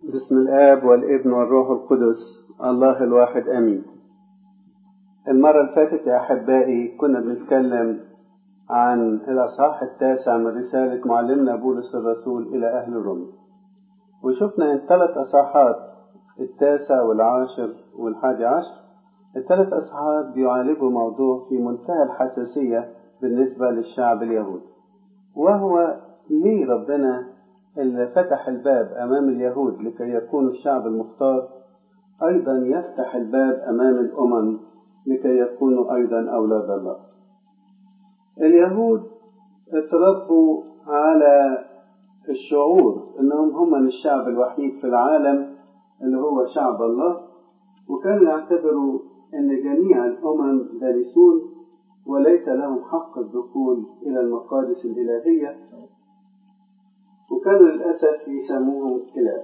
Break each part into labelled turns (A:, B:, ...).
A: بسم الآب والابن والروح القدس الله الواحد آمين المرة اللي فاتت يا أحبائي كنا بنتكلم عن الأصحاح التاسع من رسالة معلمنا بولس الرسول إلى أهل روميا وشفنا الثلاث أصحاحات التاسع والعاشر والحادي عشر الثلاث أصحاحات بيعالجوا موضوع في منتهى الحساسية بالنسبة للشعب اليهودي وهو ليه ربنا اللي فتح الباب أمام اليهود لكي يكونوا الشعب المختار أيضا يفتح الباب أمام الأمم لكي يكونوا أيضا أولاد الله اليهود اتربوا على الشعور أنهم هم الشعب الوحيد في العالم اللي هو شعب الله وكانوا يعتبروا أن جميع الأمم دارسون وليس لهم حق الدخول إلى المقادس الإلهية وكانوا للأسف يسموهم كلاب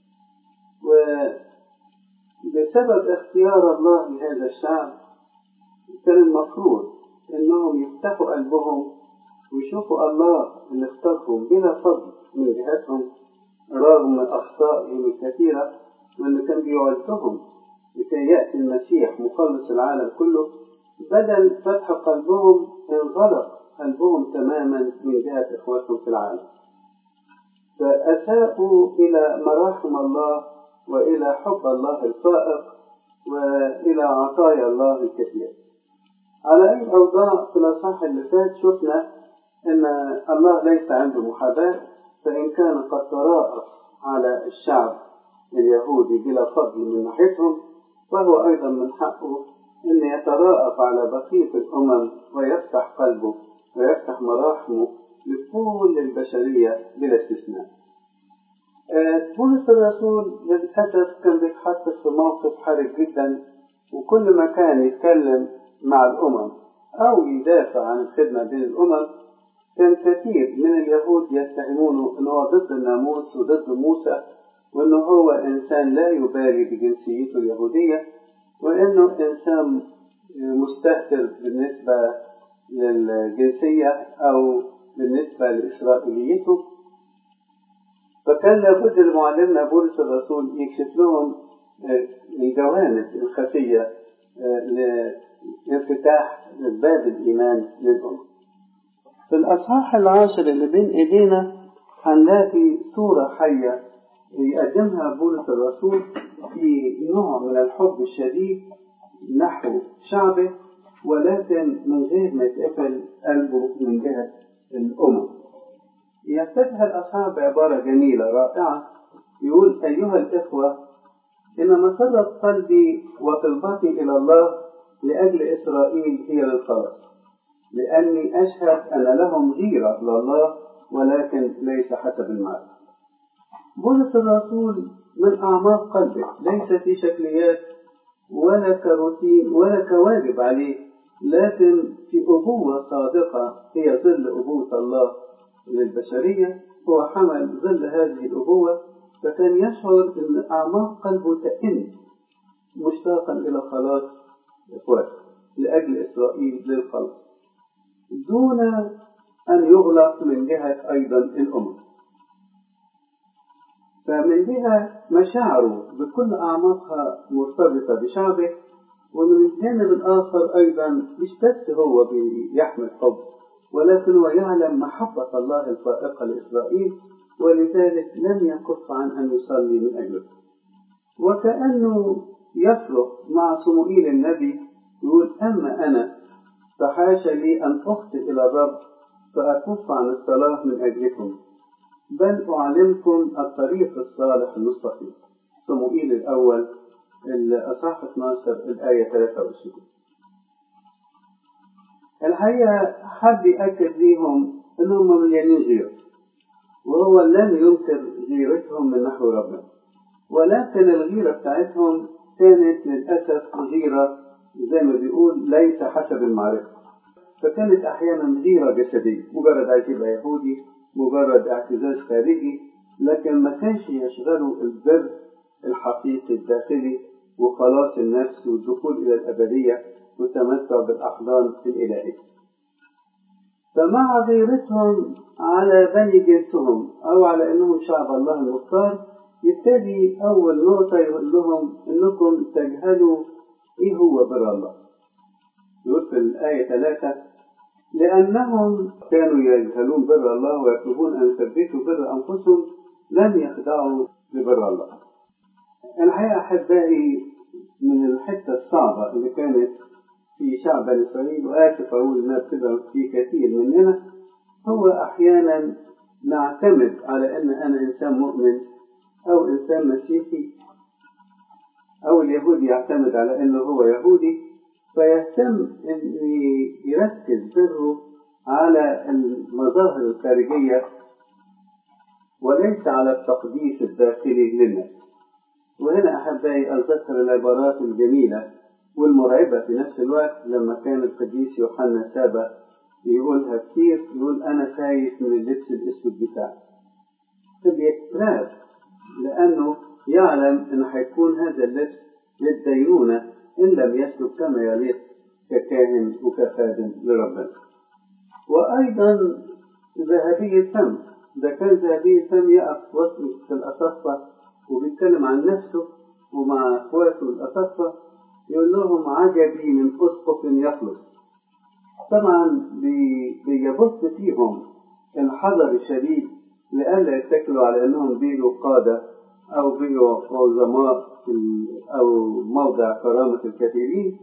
A: وبسبب اختيار الله لهذا الشعب كان المفروض انهم يفتحوا قلبهم ويشوفوا الله اللي اختارهم بلا فضل من جهتهم رغم اخطائهم الكثيره وانه كان بيوعدهم لكي ياتي المسيح مخلص العالم كله بدل فتح قلبهم انغلق قلبهم تماما من جهه اخواتهم في العالم فأساءوا إلى مراحم الله وإلى حب الله الفائق وإلى عطايا الله الكثير على أي أوضاع في الأصحاح اللي فات شفنا أن الله ليس عنده محاباة فإن كان قد تراءف على الشعب اليهودي بلا فضل من ناحيتهم فهو أيضا من حقه أن يتراءف على بقية الأمم ويفتح قلبه ويفتح مراحمه لكل البشرية بلا استثناء. بولس الرسول للأسف كان بيتحط في موقف حرج جدا وكل ما كان يتكلم مع الأمم أو يدافع عن الخدمة بين الأمم كان كثير من اليهود يتهمونه أنه هو ضد الناموس وضد موسى وأنه هو إنسان لا يبالي بجنسيته اليهودية وأنه إنسان مستهتر بالنسبة للجنسية أو بالنسبة لإسرائيليته فكان لابد لمعلمنا بولس الرسول يكشف لهم الجوانب الخفية لانفتاح باب الإيمان للأمة في الأصحاح العاشر اللي بين إيدينا هنلاقي صورة حية يقدمها بولس الرسول في نوع من الحب الشديد نحو شعبه ولكن من غير ما يتقفل قلبه من جهة الأمم يفتتح الأصحاب بعبارة جميلة رائعة يقول أيها الإخوة إن مسرة قلبي وطلبتي إلى الله لأجل إسرائيل هي للخلاص لأني أشهد أن لهم غيرة لله ولكن ليس حسب المال بولس الرسول من أعماق قلبه ليس في شكليات ولا كروتين ولا كواجب عليه لكن في أبوة صادقة هي ظل أبوة الله للبشرية هو حمل ظل هذه الأبوة فكان يشعر أن أعماق قلبه تئن مشتاقا إلى خلاص إخواته لأجل إسرائيل للخلاص دون أن يغلق من جهة أيضا الأمم فمن جهة مشاعره بكل أعماقها مرتبطة بشعبه ومن الجانب الآخر أيضا مش بس هو بيحمل حب ولكن هو يعلم محبة الله الفائقة لإسرائيل ولذلك لم يكف عن أن يصلي من أجله وكأنه يصرخ مع صموئيل النبي يقول أما أنا فحاش لي أن أخطئ إلى الرب فأكف عن الصلاة من أجلكم بل أعلمكم الطريق الصالح المستقيم صموئيل الأول الأصحاح 12 الآية 23 الحقيقة حب يأكد ليهم أنهم مليانين غيرة وهو لم ينكر غيرتهم من نحو ربنا ولكن الغيرة بتاعتهم كانت للأسف غيرة زي ما بيقول ليس حسب المعرفة فكانت أحيانا غيرة جسدية مجرد عايز يبقى يهودي مجرد اعتزاز خارجي لكن ما كانش يشغله البر الحقيقي الداخلي وخلاص النفس والدخول إلى الأبدية والتمتع بالأحضان الإلهية فمع غيرتهم على بني جنسهم أو على أنهم شعب الله المختار يبتدي أول نقطة يقول لهم إنكم تجهلوا إيه هو بر الله يقول في الآية ثلاثة لأنهم كانوا يجهلون بر الله ويطلبون أن يثبتوا بر أنفسهم لم يخضعوا لبر الله الحقيقة أحبائي من الحتة الصعبة اللي كانت في شعب بني إسرائيل وآسف أقول إنها بتبقى في كثير مننا هو أحيانا نعتمد على أن أنا إنسان مؤمن أو إنسان مسيحي أو اليهودي يعتمد على أنه هو يهودي فيهتم أن يركز بره على المظاهر الخارجية وليس على التقديس الداخلي للنفس وهنا أحبائي أتذكر العبارات الجميلة والمرعبة في نفس الوقت لما كان القديس يوحنا سابا يقولها كتير يقول أنا خايف من اللبس الأسود بتاعي فبيترعب لأنه يعلم أنه حيكون هذا اللبس للدينونة إن لم يسلك كما يليق ككاهن وكخادم لربنا وأيضا ذهبي الفم ده كان ذهبي الفم يقف وسط في الأصفة وبيتكلم عن نفسه ومع اخواته الأصفة يقول لهم عجبي من أسقف يخلص طبعا بيبث فيهم الحذر الشديد لئلا يتكلوا على انهم بيجوا قادة او بيجوا عظماء او موضع كرامة الكثيرين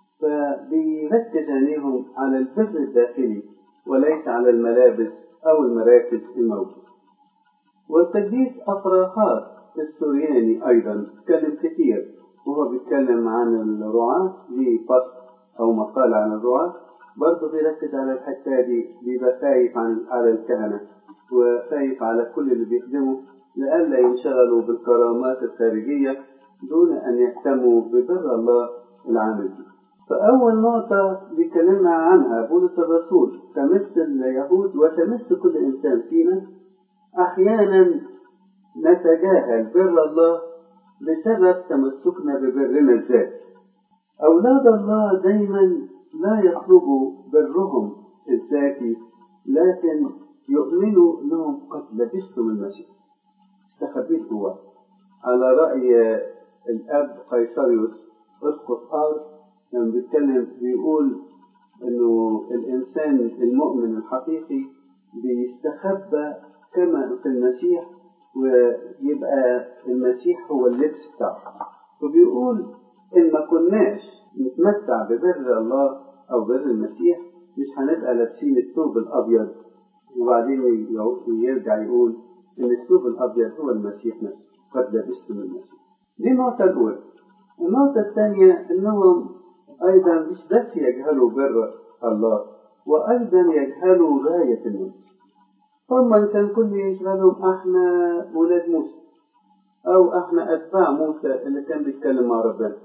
A: فبيركز عينيهم على البر الداخلي وليس على الملابس او المراكز الموجودة والقديس أفراخات السورياني أيضا تكلم كثير وهو بيتكلم عن الرعاة ليه فصل أو مقال عن الرعاة برضه بيركز على الحتة دي بيبقى خايف عن على الكهنة وخايف على كل اللي بيخدموا لئلا ينشغلوا بالكرامات الخارجية دون أن يهتموا ببر الله العامل به. فأول نقطة بيكلمنا عنها بولس الرسول تمس اليهود وتمس كل إنسان فينا أحيانا نتجاهل بر الله بسبب تمسكنا ببرنا الذات أولاد الله دايما لا يطلبوا برهم الذاتي لكن يؤمنوا انهم قد لبستم المسيح استخبيت جواه على راي الاب قيصريوس اسقف ار لما بيتكلم بيقول انه الانسان المؤمن الحقيقي بيستخبى كما في المسيح ويبقى المسيح هو اللبس بتاعه وبيقول ان ما كناش نتمتع ببر الله او بر المسيح مش هنبقى لابسين الثوب الابيض وبعدين يرجع يقول ان الثوب الابيض هو المسيح نفسه قد لبستم المسيح دي النقطة الأولى النقطة الثانية انهم ايضا مش بس يجهلوا بر الله وايضا يجهلوا غاية النفس هم كان كل يشغلهم احنا ولاد موسى او احنا اتباع موسى اللي كان بيتكلم مع ربنا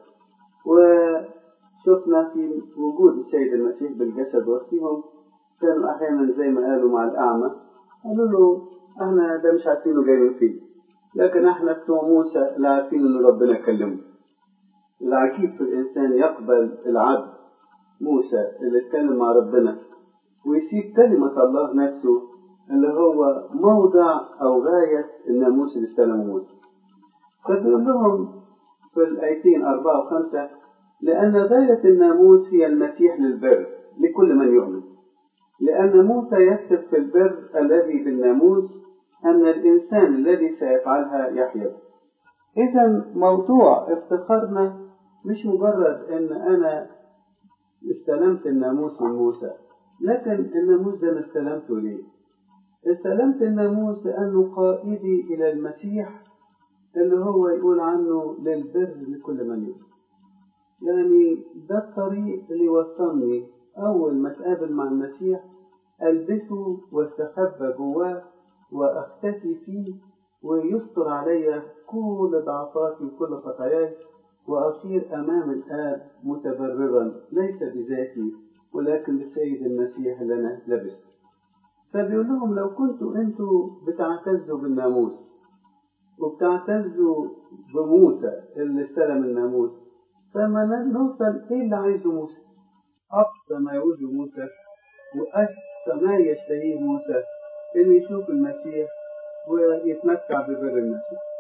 A: وشفنا في وجود السيد المسيح بالجسد وسطهم كانوا احيانا زي ما قالوا مع الاعمى قالوا له احنا ده مش عارفينه جاي من فين لكن احنا بتوع موسى لا عارفين ان ربنا كلمه العجيب في الانسان يقبل العبد موسى اللي اتكلم مع ربنا ويسيب كلمة الله نفسه اللي هو موضع أو غاية الناموس اللي استلمه موسى فبيقول لهم في الآيتين أربعة وخمسة لأن غاية الناموس هي المسيح للبر لكل من يؤمن لأن موسى يكتب في البر الذي بالناموس أن الإنسان الذي سيفعلها يحيا إذا موضوع افتخارنا مش مجرد إن أنا استلمت الناموس من موسى لكن الناموس ده أنا استلمته ليه؟ استلمت الناموس لأنه قائدي إلى المسيح اللي هو يقول عنه للبر لكل من يؤمن يعني ده الطريق اللي وصلني أول ما أتقابل مع المسيح ألبسه واستخبى جواه وأختفي فيه ويستر علي كل ضعفاتي وكل خطاياي وأصير أمام الآب متبررا ليس بذاتي ولكن بالسيد المسيح اللي أنا لبسته فبيقول لهم لو كنتوا أنتوا بتعتزوا بالناموس وبتعتزوا بموسى اللي استلم الناموس فما نوصل ايه اللي عايزه موسى اقصى ما يعوزه موسى واقصى ما يشتهيه موسى انه يشوف المسيح ويتمتع ببر المسيح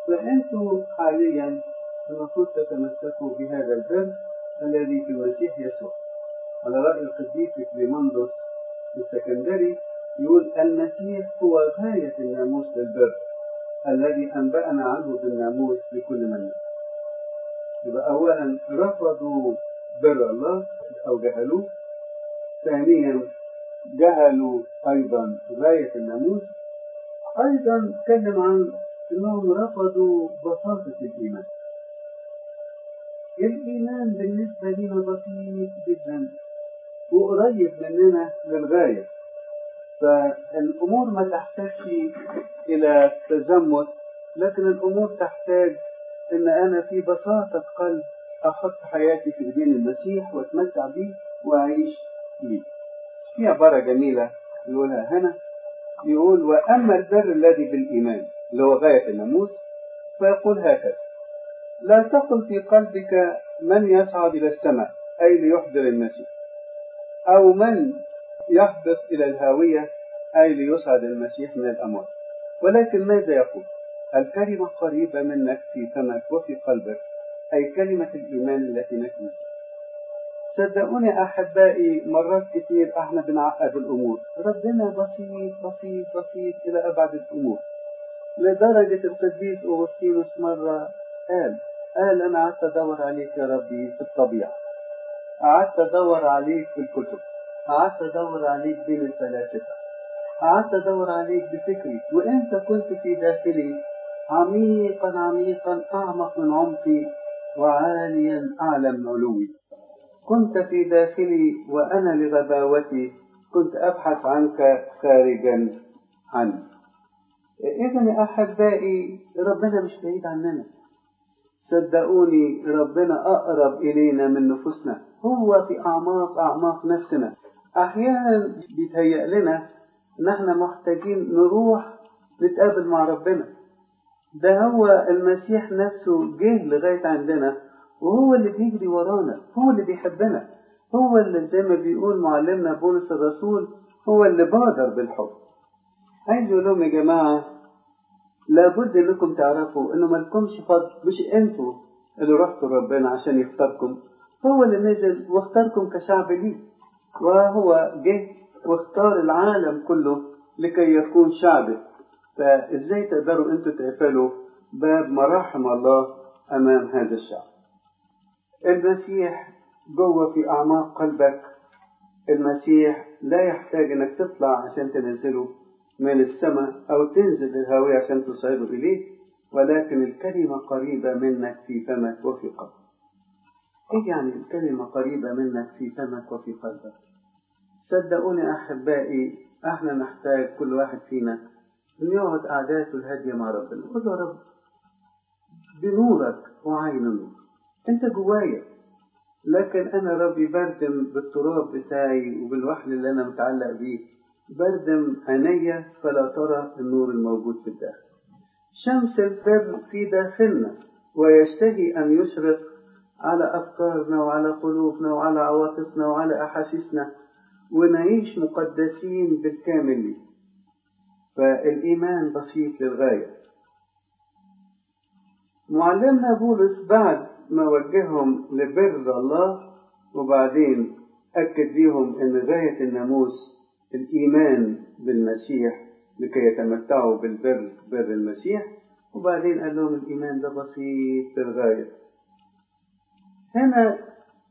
A: فأنتم حاليا المفروض تتمسكوا بهذا البر الذي في المسيح يسوع على رأي القديس كليمندس السكندري يقول المسيح هو غاية الناموس للبر الذي أنبأنا عنه بالناموس لكل من يبقى أولا رفضوا بر الله أو جهلوه ثانيا جهلوا أيضا غاية الناموس أيضا تكلم عن أنهم رفضوا بساطة الإيمان الإيمان بالنسبة لنا بسيط جدا وقريب مننا للغاية فالأمور ما تحتاجش إلى تزمت لكن الأمور تحتاج إن أنا في بساطة قلب أحط حياتي في إيدين المسيح وأتمتع بيه وأعيش بيه. في عبارة جميلة يقولها هنا يقول وأما البر الذي بالإيمان اللي هو غاية الناموس فيقول هكذا لا تقل في قلبك من يصعد إلى السماء أي ليحضر المسيح أو من يهبط إلى الهاوية أي ليصعد المسيح من الأموات ولكن ماذا يقول الكلمة قريبة منك في فمك وفي قلبك أي كلمة الإيمان التي نحن صدقوني أحبائي مرات كتير احنا بنعقد الأمور ربنا بسيط بسيط بسيط إلى أبعد الأمور لدرجة القديس أغسطينوس مرة قال قال أنا قعدت أدور عليك يا ربي في الطبيعة قعدت أدور عليك في الكتب قعدت أدور عليك بين الفلاسفة قعدت أدور عليك بفكري وأنت كنت في داخلي عميقا عميقا أعمق من عمقي وعاليا أعلى من علوي كنت في داخلي وأنا لغباوتي كنت أبحث عنك خارجا عني إذا يا أحبائي ربنا مش بعيد عننا صدقوني ربنا أقرب إلينا من نفوسنا هو في أعماق أعماق نفسنا أحيانا بيتهيأ لنا إن إحنا محتاجين نروح نتقابل مع ربنا ده هو المسيح نفسه جه لغاية عندنا وهو اللي بيجري ورانا هو اللي بيحبنا هو اللي زي ما بيقول معلمنا بولس الرسول هو اللي بادر بالحب عايز اقول لهم يا جماعه لابد انكم تعرفوا انه مالكمش فضل مش انتوا اللي رحتوا ربنا عشان يختاركم هو اللي نزل واختاركم كشعب ليه وهو جه واختار العالم كله لكي يكون شعبه فازاي تقدروا انتوا تقفلوا باب مراحم الله امام هذا الشعب المسيح جوه في اعماق قلبك المسيح لا يحتاج انك تطلع عشان تنزله من السماء او تنزل للهاوية عشان تصعده اليه ولكن الكلمة قريبة منك في فمك وفي قلبك ايه يعني الكلمة قريبة منك في فمك وفي قلبك صدقوني احبائي احنا نحتاج كل واحد فينا ان يقعد قعداته الهادية مع ربنا قول يا رب بنورك وعين النور انت جوايا لكن انا ربي بردم بالتراب بتاعي وبالوحل اللي انا متعلق بيه بردم عينيا فلا ترى النور الموجود في الداخل شمس البر في داخلنا ويشتهي ان يشرق على افكارنا وعلى قلوبنا وعلى عواطفنا وعلى احاسيسنا ونعيش مقدسين بالكامل ليه فالايمان بسيط للغايه معلمنا بولس بعد ما وجههم لبر الله وبعدين أكد ليهم أن غاية الناموس الإيمان بالمسيح لكي يتمتعوا بالبر بر المسيح وبعدين قال لهم الإيمان ده بسيط للغاية هنا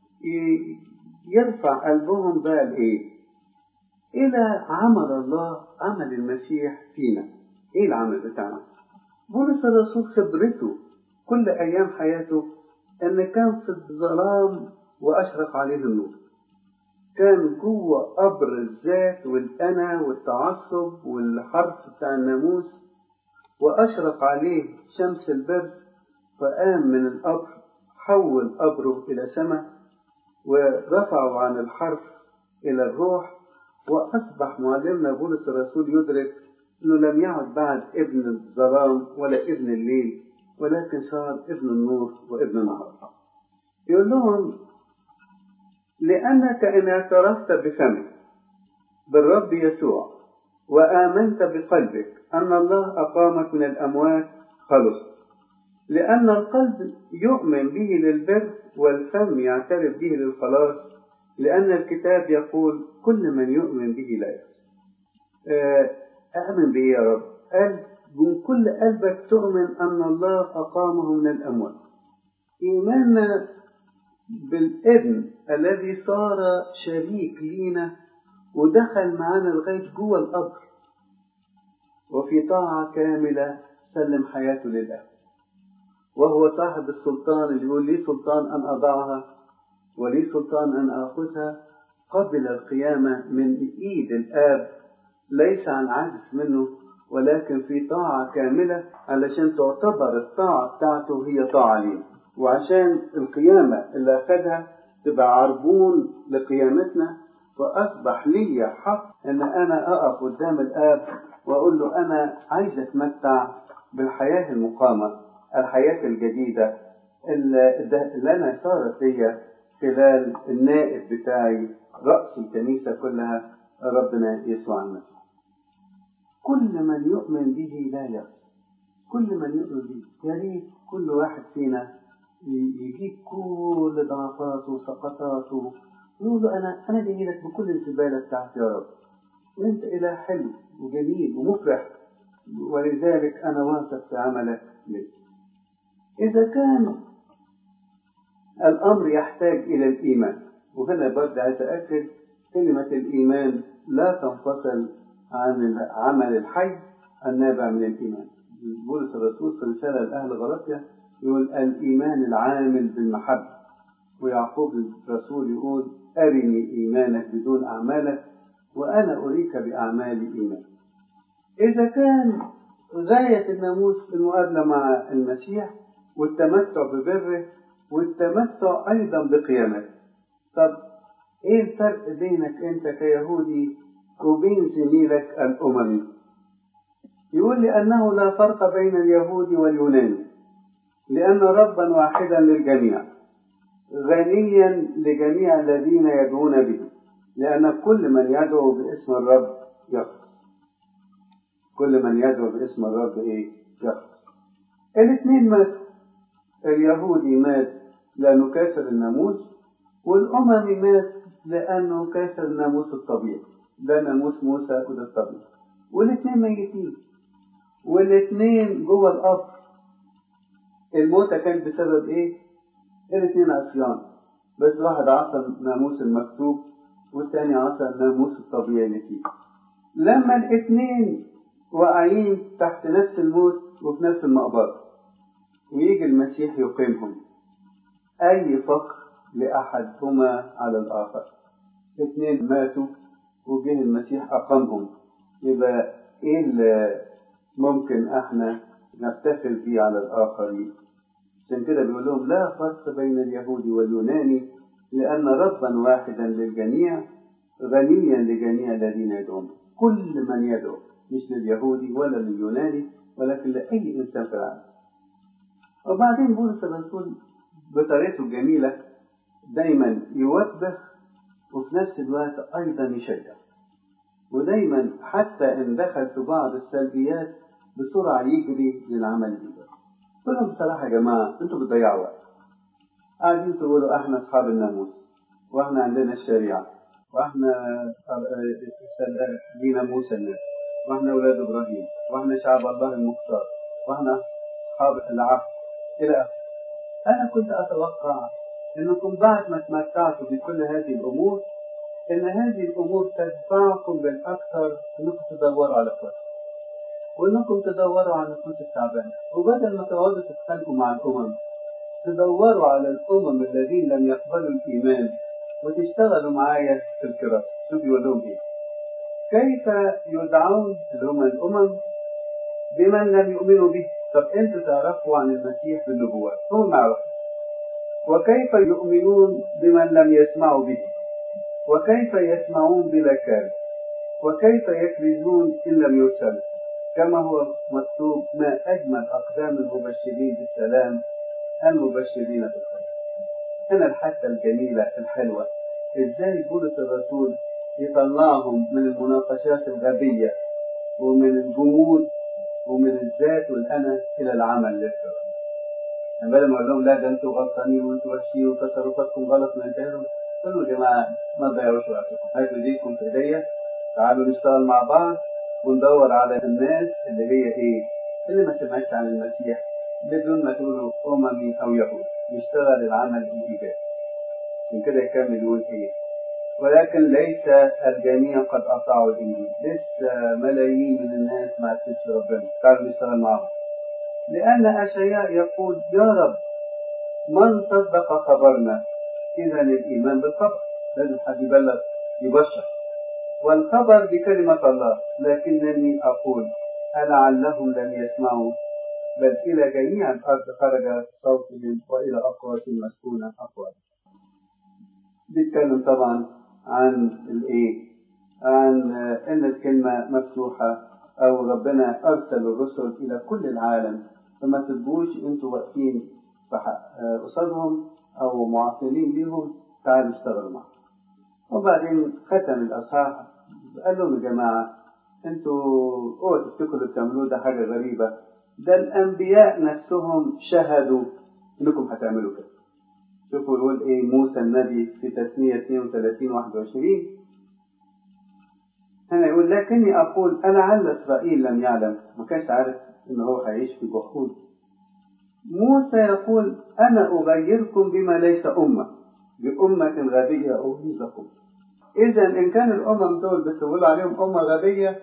A: يرفع قلبهم بقى لإيه؟ إلى عمل الله عمل المسيح فينا إيه العمل بتاعنا؟ بولس الرسول خبرته كل أيام حياته أن كان في الظلام وأشرق عليه النور كان جوه قبر الذات والأنا والتعصب والحرف بتاع الناموس وأشرق عليه شمس البر فقام من القبر حول قبره إلى سماء ورفعه عن الحرف إلى الروح وأصبح معلمنا بولس الرسول يدرك أنه لم يعد بعد ابن الظلام ولا ابن الليل ولكن صار ابن النور وابن النهار يقول لهم لأنك إن اعترفت بفمك بالرب يسوع وآمنت بقلبك أن الله أقامك من الأموات خلص لأن القلب يؤمن به للبر والفم يعترف به للخلاص لأن الكتاب يقول كل من يؤمن به لا يخزى أؤمن به يا رب قال من كل قلبك تؤمن أن الله أقامه من الأموات إيماننا بالابن الذي صار شريك لينا ودخل معنا لغاية جوه القبر وفي طاعة كاملة سلم حياته للأب وهو صاحب السلطان اللي يقول لي سلطان أن أضعها ولي سلطان أن آخذها قبل القيامة من إيد الآب ليس عن عجز منه ولكن في طاعة كاملة علشان تعتبر الطاعة بتاعته هي طاعة ليه وعشان القيامة اللي أخذها تبقى عربون لقيامتنا فأصبح لي حق إن أنا أقف قدام الآب وأقول له أنا عايز أتمتع بالحياة المقامة الحياة الجديدة اللي أنا صارت لي خلال النائب بتاعي رأس الكنيسة كلها ربنا يسوع المسيح كل من يؤمن به لا يخزى كل من يؤمن به يا ريت كل واحد فينا يجيب كل ضعفاته وسقطاته يقول له انا انا جاي لك بكل الزباله بتاعتي يا رب وانت اله حلو وجميل ومفرح ولذلك انا واثق في عملك لي اذا كان الامر يحتاج الى الايمان وهنا برضه عايز اكد كلمه الايمان لا تنفصل عن العمل الحي النابع من الإيمان بولس الرسول في رسالة لأهل غلطية يقول الإيمان العامل بالمحبة ويعقوب الرسول يقول أرني إيمانك بدون أعمالك وأنا أريك بأعمال إيمان إذا كان غاية الناموس المقابلة مع المسيح والتمتع ببره والتمتع أيضا بقيامته طب إيه الفرق بينك أنت كيهودي وبين زميلك الأممي يقول لأنه لا فرق بين اليهود واليوناني لأن ربا واحدا للجميع غنيا لجميع الذين يدعون به لأن كل من يدعو باسم الرب يخلص كل من يدعو باسم الرب إيه يخلص الاثنين ماتوا اليهودي مات لأنه كسر الناموس والأممي مات لأنه كسر الناموس الطبيعي ده ناموس موسى وده الطبيعي والاثنين ميتين والاثنين جوه القبر الموتة كانت بسبب ايه؟ الاثنين عصيان بس واحد عصى الناموس المكتوب والتاني عصى الناموس الطبيعي اللي فيه لما الاثنين واقعين تحت نفس الموت وفي نفس المقبرة ويجي المسيح يقيمهم أي فخر لأحدهما على الآخر اثنين ماتوا وجه المسيح أقامهم يبقى إيه اللي ممكن إحنا نفتخر بيه على الآخرين عشان كده بيقول لهم لا فرق بين اليهود واليوناني لأن ربا واحدا للجميع غنيا لجميع الذين يدعون كل من يدعو مش لليهودي ولا لليوناني ولكن لأي إنسان في العالم وبعدين بولس الرسول بطريقته الجميلة دايما يوبخ وفي نفس الوقت أيضا يشجع ودايما حتى إن دخل في بعض السلبيات بسرعة يجري للعمل الإيجابي قول لهم بصراحة يا جماعة أنتوا بتضيعوا وقت قاعدين تقولوا إحنا أصحاب الناموس وإحنا عندنا الشريعة وإحنا لينا موسى النبي وإحنا أولاد إبراهيم وإحنا شعب الله المختار وإحنا أصحاب العهد إلى آخره أنا كنت أتوقع أنكم بعد ما تمتعتوا بكل هذه الأمور أن هذه الأمور تدفعكم بالأكثر أنكم تدوروا على فرق وأنكم تدوروا على النفوس التعبانة وبدل ما تقعدوا تتخانقوا مع الأمم تدوروا على الأمم الذين لم يقبلوا الإيمان وتشتغلوا معايا في الكراسة شوف يقول لهم إيه كيف يدعون اللي هم الأمم بمن لم يؤمنوا به طب أنتوا تعرفوا عن المسيح بالنبوات هم ما يعرفوا وكيف يؤمنون بمن لم يسمعوا به وكيف يسمعون بلا كارث وكيف يكرزون إن لم يرسلوا كما هو مكتوب ما أجمل أقدام المبشرين بالسلام المبشرين بالخير هنا الحثة الجميلة الحلوة إزاي بولس الرسول يطلعهم من المناقشات الغبية ومن الجمود ومن الذات والأنا إلى العمل للكرم يعني بدل ما اقول لهم لا ده انتوا غلطانين وانتوا وحشين وتصرفاتكم غلط ما انتهوا قالوا يا جماعه ما تضيعوش وقتكم هاتوا ايديكم في ايديا تعالوا نشتغل مع بعض وندور على الناس اللي هي ايه اللي ما سمعتش عن المسيح بدون ما تقولوا اممي او يهود نشتغل العمل الايجابي من كده يكمل يقول ايه ولكن ليس الجميع قد اطاعوا الانجيل لسه ملايين من الناس ما عرفتش ربنا تعالوا نشتغل معاهم لان اشعياء يقول يا رب من صدق خبرنا اذا الايمان بالخبر لازم حد يبلغ يبشر والخبر بكلمة الله لكنني أقول ألعلهم لم يسمعوا بل إلى جميع الأرض خرج صوتهم وإلى أقواس مسكونة أقوال بيتكلم طبعا عن الإيه عن إن الكلمة مفتوحة أو ربنا أرسل الرسل إلى كل العالم فما تبقوش أنتوا واقفين قصادهم أو معطلين ليهم تعالوا اشتغلوا معهم وبعدين ختم الأصحاح قال لهم يا جماعة انتوا اوعوا تفتكروا اللي بتعملوه ده حاجة غريبة ده الأنبياء نفسهم شهدوا إنكم هتعملوا كده شوفوا يقول إيه موسى النبي في تثنية 32 21 هنا يقول لكني أقول ألعل إسرائيل لم يعلم ما كانش عارف إن هو هيعيش في جحود موسى يقول أنا أغيركم بما ليس أمة بأمة غبية أغيظكم إذا إن كان الأمم دول بتقولوا عليهم أمة غبية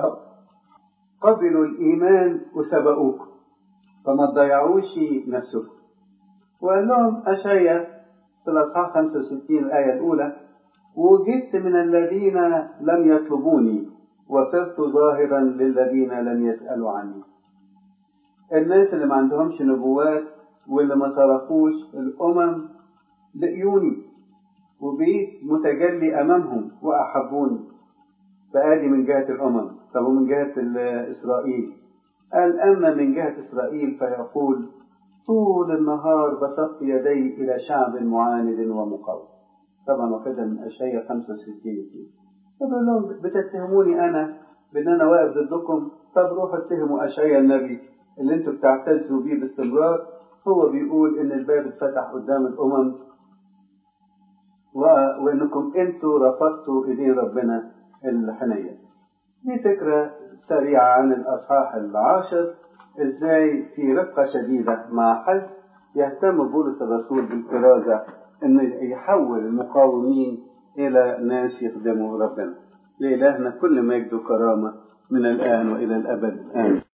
A: قبلوا الإيمان وسبقوكم فما تضيعوش نفسكم وقال لهم أشيا في الأصحاح 65 الآية الأولى وجدت من الذين لم يطلبوني وصرت ظاهرا للذين لم يسألوا عني الناس اللي ما عندهمش نبوات واللي ما صرفوش الأمم لقيوني وبقيت متجلي أمامهم وأحبوني فآدي من جهة الأمم طب ومن جهة إسرائيل قال أما من جهة إسرائيل فيقول طول النهار بسطت يدي إلى شعب معاند ومقاوم طبعا واخدها من أشعية 65 فبقول لهم بتتهموني أنا بأن أنا واقف ضدكم طب روحوا اتهموا أشعية النبي اللي انتوا بتعتزوا بيه باستمرار هو بيقول إن الباب اتفتح قدام الأمم وانكم انتوا رفضتوا ايدين ربنا الحنية دي فكرة سريعة عن الاصحاح العاشر ازاي في رقة شديدة مع حزم يهتم بولس الرسول بالكرازة انه يحول المقاومين الى ناس يخدموا ربنا لإلهنا كل مجد وكرامة من الآن وإلى الأبد آمين